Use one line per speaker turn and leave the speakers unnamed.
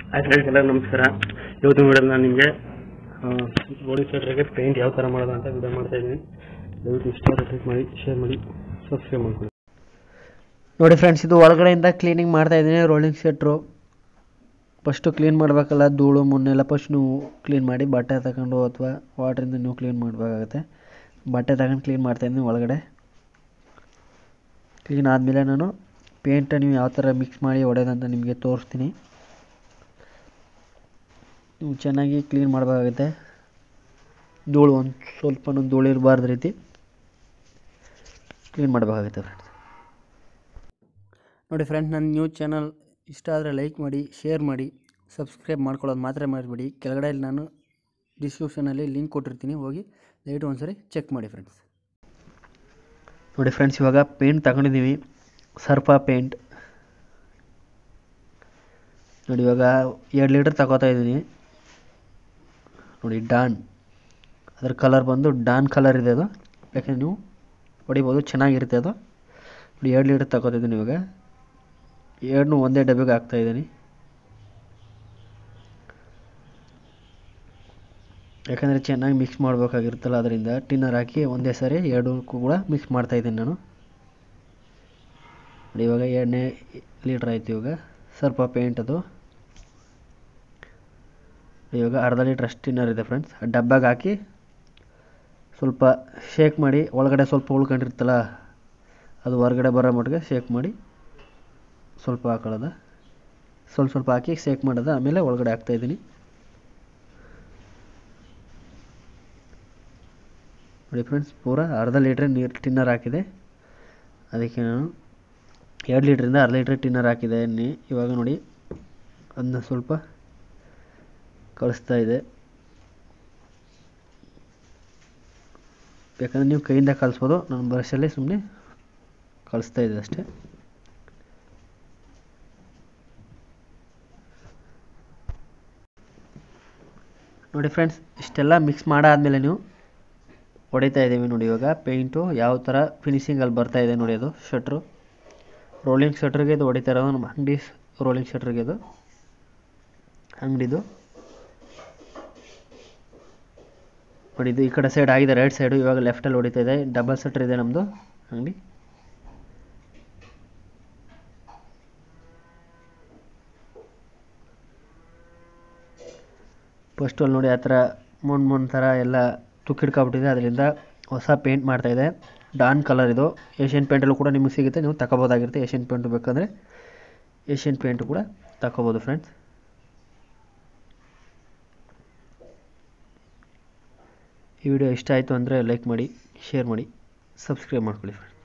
hi friends ಎಲ್ಲರಿಗೂ ನಮಸ್ಕಾರ ಇವತ್ತು ವಿಡಿಯೋದಲ್ಲಿ ನಾನು ನಿಮಗೆ ಬೋಡಿ ಸ್ವೆಟ್ರಿಗೆ ಪೇಂಟ್ ಯಾವ ಥರ ಮಾಡೋದು ಅಂತ ವಿಡಿಯೋ ಮಾಡ್ತಾ ಇದ್ದೀನಿ ದಯವಿಟ್ಟು ಇಷ್ಟ ಕ್ಲಿಕ್ ಮಾಡಿ ಶೇರ್ ಮಾಡಿ ಸಬ್ಸ್ಕ್ರೈಬ್ ಮಾಡ್ಕೊಳ್ಳಿ
ನೋಡಿ ಫ್ರೆಂಡ್ಸ್ ಇದು ಒಳಗಡೆಯಿಂದ ಕ್ಲೀನಿಂಗ್ ಮಾಡ್ತಾ ಇದ್ದೀನಿ ರೋಲಿಂಗ್ ಶೆಟ್ರು ಫಸ್ಟು ಕ್ಲೀನ್ ಮಾಡಬೇಕಲ್ಲ ಧೂಳು ಮುನ್ನೆಲ್ಲ ಫಸ್ಟ್ ನೀವು ಕ್ಲೀನ್ ಮಾಡಿ ಬಟ್ಟೆ ತಗೊಂಡು ಅಥವಾ ವಾಟ್ರಿಂದ ನೀವು ಕ್ಲೀನ್ ಮಾಡಬೇಕಾಗತ್ತೆ ಬಟ್ಟೆ ತಗೊಂಡು ಕ್ಲೀನ್ ಮಾಡ್ತಾಯಿದ್ದೀನಿ ಒಳಗಡೆ ಕ್ಲೀನ್ ಆದಮೇಲೆ ನಾನು ಪೇಂಟ್ ನೀವು ಯಾವ ಥರ ಮಿಕ್ಸ್ ಮಾಡಿ ಹೊಡೆಯೋದಂತ ನಿಮಗೆ ತೋರಿಸ್ತೀನಿ ನೀವು ಚೆನ್ನಾಗಿ ಕ್ಲೀನ್ ಮಾಡಬೇಕಾಗುತ್ತೆ ಧೂಳು ಒಂದು ಸ್ವಲ್ಪನೂ ಧೂಳು ಇರಬಾರ್ದು ರೀತಿ ಕ್ಲೀನ್ ಮಾಡಬೇಕಾಗುತ್ತೆ ಫ್ರೆಂಡ್ಸ್ ನೋಡಿ ಫ್ರೆಂಡ್ಸ್ ನನ್ನ ನ್ಯೂಸ್ ಚಾನಲ್ ಇಷ್ಟ ಆದರೆ ಲೈಕ್ ಮಾಡಿ ಶೇರ್ ಮಾಡಿ ಸಬ್ಸ್ಕ್ರೈಬ್ ಮಾಡ್ಕೊಳ್ಳೋದು ಮಾತ್ರ ಮಾಡಿಬಿಡಿ ಕೆಳಗಡೆ ಇಲ್ಲಿ ನಾನು ಡಿಸ್ಕ್ರಿಪ್ಷನಲ್ಲಿ ಲಿಂಕ್ ಕೊಟ್ಟಿರ್ತೀನಿ ಹೋಗಿ ದಯವಿಟ್ಟು ಒಂದ್ಸರಿ ಚೆಕ್ ಮಾಡಿ ಫ್ರೆಂಡ್ಸ್ ನೋಡಿ ಫ್ರೆಂಡ್ಸ್ ಇವಾಗ ಪೇಂಟ್ ತಗೊಂಡಿದ್ದೀವಿ ಸರ್ಫ ಪೇಂಟ್ ನೋಡಿ ಇವಾಗ ಎರಡು ಲೀಟ್ರ್ ತಗೋತಾ ಇದ್ದೀನಿ ನೋಡಿ ಡಾನ್ ಅದ್ರ ಕಲರ್ ಬಂದು ಡಾನ್ ಕಲರ್ ಇದೆ ಅದು ಯಾಕೆಂದ್ರೆ ನೀವು ಹೊಡಿಬೋದು ಚೆನ್ನಾಗಿರುತ್ತೆ ಅದು ನೋಡಿ ಎರಡು ಲೀಟ್ರ್ ತಗೋತಿದ್ದೀನಿ ಇವಾಗ ಎರಡನ್ನೂ ಒಂದೇ ಡಬ್ಬಿಗೆ ಹಾಕ್ತಾಯಿದ್ದೀನಿ ಯಾಕಂದರೆ ಚೆನ್ನಾಗಿ ಮಿಕ್ಸ್ ಮಾಡಬೇಕಾಗಿರುತ್ತಲ್ಲ ಅದರಿಂದ ಟಿನ್ನರ್ ಹಾಕಿ ಒಂದೇ ಸಾರಿ ಎರಡಕ್ಕೂ ಕೂಡ ಮಿಕ್ಸ್ ಮಾಡ್ತಾಯಿದ್ದೀನಿ ನಾನು ನೋಡಿ ಇವಾಗ ಎರಡನೇ ಲೀಟ್ರ್ ಆಯ್ತು ಇವಾಗ ಸ್ವಲ್ಪ ಪೇಂಟ್ ಅದು ಇವಾಗ ಅರ್ಧ ಲೀಟ್ರ್ ಅಷ್ಟು ಟಿನ್ನರ್ ಇದೆ ಫ್ರೆಂಡ್ಸ್ ಡಬ್ಬಾಗೆ ಹಾಕಿ ಸ್ವಲ್ಪ ಶೇಕ್ ಮಾಡಿ ಒಳಗಡೆ ಸ್ವಲ್ಪ ಉಳ್ಕೊಂಡಿರ್ತಲ್ಲ ಅದು ಹೊರಗಡೆ ಬರೋ ಮಟ್ಟಿಗೆ ಶೇಕ್ ಮಾಡಿ ಸ್ವಲ್ಪ ಹಾಕೊಳ್ಳೋದು ಸ್ವಲ್ಪ ಸ್ವಲ್ಪ ಹಾಕಿ ಶೇಕ್ ಮಾಡೋದು ಆಮೇಲೆ ಒಳಗಡೆ ಹಾಕ್ತಾಯಿದ್ದೀನಿ ನೋಡಿ ಫ್ರೆಂಡ್ಸ್ ಪೂರ ಅರ್ಧ ಲೀಟ್ರ್ ನೀರು ಟಿನ್ನರ್ ಹಾಕಿದೆ ಅದಕ್ಕೆ ನಾನು ಎರಡು ಲೀಟ್ರಿಂದ ಅರ್ಧ ಲೀಟ್ರ್ ಟಿನ್ನರ್ ಹಾಕಿದೆ ಎಣ್ಣೆ ಇವಾಗ ನೋಡಿ ಅದನ್ನ ಸ್ವಲ್ಪ ಕಳಿಸ್ತಾ ಇದೆ ಬೇಕಂದ್ರೆ ನೀವು ಕೈಯಿಂದ ಕಲಿಸ್ಬೋದು ನಾನು ಬ್ರಷಲ್ಲಿ ಸುಮ್ಮನೆ ಕಳಿಸ್ತಾ ಇದೆ ಅಷ್ಟೇ ನೋಡಿ ಫ್ರೆಂಡ್ಸ್ ಇಷ್ಟೆಲ್ಲ ಮಿಕ್ಸ್ ಮಾಡಾದಮೇಲೆ ನೀವು ಹೊಡಿತಾ ಇದ್ದೀವಿ ನೋಡಿ ಇವಾಗ ಪೇಂಟು ಯಾವ ಥರ ಫಿನಿಶಿಂಗಲ್ಲಿ ಬರ್ತಾ ಇದೆ ನೋಡಿ ಅದು ಶಟ್ರು ರೋಲಿಂಗ್ ಶಟ್ರಿಗೆ ಇದು ಹೊಡಿತಾ ಇರೋದು ನಮ್ಮ ಅಂಗಡಿ ರೋಲಿಂಗ್ ಶಟ್ರಿಗೆ ಇದು ಅಂಗಡಿದು ನೋಡಿ ಇದು ಈ ಕಡೆ ಸೈಡ್ ಆಗಿದೆ ರೈಟ್ ಸೈಡು ಇವಾಗ ಲೆಫ್ಟಲ್ಲಿ ಹೊಡಿತಾ ಇದೆ ಡಬಲ್ ಶಟ್ರ್ ಇದೆ ನಮ್ಮದು ಅಂಗಡಿ ಫಸ್ಟು ಅಲ್ಲಿ ನೋಡಿ ಆ ಥರ ಮಣ್ಣು ಮಣ್ಣು ಥರ ಎಲ್ಲ ತುಕ್ಕಿಡ್ಕೊಬಿಟ್ಟಿದೆ ಅದರಿಂದ ಹೊಸ ಪೇಂಟ್ ಮಾಡ್ತಾಯಿದೆ ಡಾನ್ ಕಲರ್ ಇದು ಏಷ್ಯನ್ ಪೇಂಟಲ್ಲೂ ಕೂಡ ನಿಮಗೆ ಸಿಗುತ್ತೆ ನೀವು ತಗೋಬೋದಾಗಿರುತ್ತೆ ಏಷ್ಯನ್ ಪೇಂಟು ಬೇಕಂದರೆ ಏಷ್ಯನ್ ಪೇಂಟು ಕೂಡ ತಗೋಬೋದು ಫ್ರೆಂಡ್ಸ್ ಈ ವಿಡಿಯೋ ಇಷ್ಟ ಆಯಿತು ಅಂದರೆ ಲೈಕ್ ಮಾಡಿ ಶೇರ್ ಮಾಡಿ ಸಬ್ಸ್ಕ್ರೈಬ್ ಮಾಡ್ಕೊಳ್ಳಿ ಫ್ರೆಂಡ್ಸ್